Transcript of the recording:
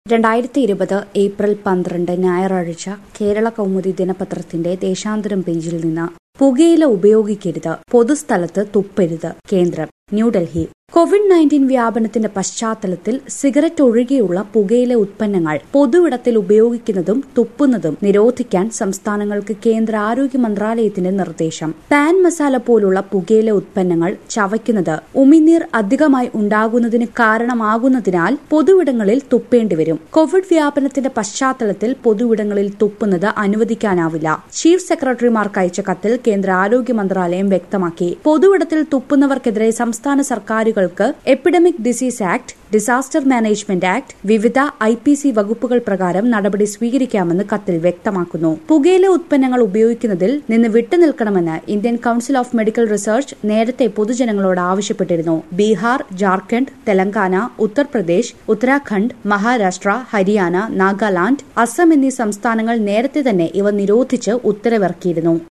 രണ്ടായിരത്തി ഇരുപത് ഏപ്രിൽ പന്ത്രണ്ട് ഞായറാഴ്ച കേരള കൗമുദി ദിനപത്രത്തിന്റെ ദേശാന്തരം പേജിൽ നിന്ന് പുകയില ഉപയോഗിക്കരുത് പൊതുസ്ഥലത്ത് തുപ്പരുത് കേന്ദ്രം ന്യൂഡൽഹി കോവിഡ് നയൻറ്റീൻ വ്യാപനത്തിന്റെ പശ്ചാത്തലത്തിൽ സിഗരറ്റ് ഒഴികെയുള്ള പുകയില ഉത്പന്നങ്ങൾ പൊതുവിടത്തിൽ ഉപയോഗിക്കുന്നതും തുപ്പുന്നതും നിരോധിക്കാൻ സംസ്ഥാനങ്ങൾക്ക് കേന്ദ്ര ആരോഗ്യ മന്ത്രാലയത്തിന്റെ നിർദ്ദേശം പാൻ മസാല പോലുള്ള പുകയില ഉത്പന്നങ്ങൾ ചവയ്ക്കുന്നത് ഉമിനീർ അധികമായി ഉണ്ടാകുന്നതിന് കാരണമാകുന്നതിനാൽ പൊതുവിടങ്ങളിൽ തുപ്പേണ്ടിവരും കോവിഡ് വ്യാപനത്തിന്റെ പശ്ചാത്തലത്തിൽ പൊതുവിടങ്ങളിൽ തുപ്പുന്നത് അനുവദിക്കാനാവില്ല ചീഫ് സെക്രട്ടറിമാർക്ക് അയച്ച കത്തിൽ കേന്ദ്ര ആരോഗ്യ മന്ത്രാലയം വ്യക്തമാക്കി പൊതുവിടത്തിൽ തുപ്പുന്നവർക്കെതിരെ സംസ്ഥാന സർക്കാരുകൾക്ക് epidemic disease act disaster management act വിവിധ ഐ പി സി വകുപ്പുകൾ പ്രകാരം നടപടി സ്വീകരിക്കാമെന്ന് കത്തിൽ വ്യക്തമാക്കുന്നു പുകയില ഉത്പന്നങ്ങൾ ഉപയോഗിക്കുന്നതിൽ നിന്ന് വിട്ടുനിൽക്കണമെന്ന് Indian council of medical research നേരത്തെ പൊതുജനങ്ങളോട് ആവശ്യപ്പെട്ടിരുന്നു ബീഹാർ ജാർഖണ്ഡ് തെലങ്കാന ഉത്തർപ്രദേശ് ഉത്തരാഖണ്ഡ് മഹാരാഷ്ട്ര ഹരിയാന നാഗാലാന്റ് അസം എന്നീ സംസ്ഥാനങ്ങൾ നേരത്തെ തന്നെ ഇവ നിരോധിച്ച് ഉത്തരവിറക്കിയിരുന്നു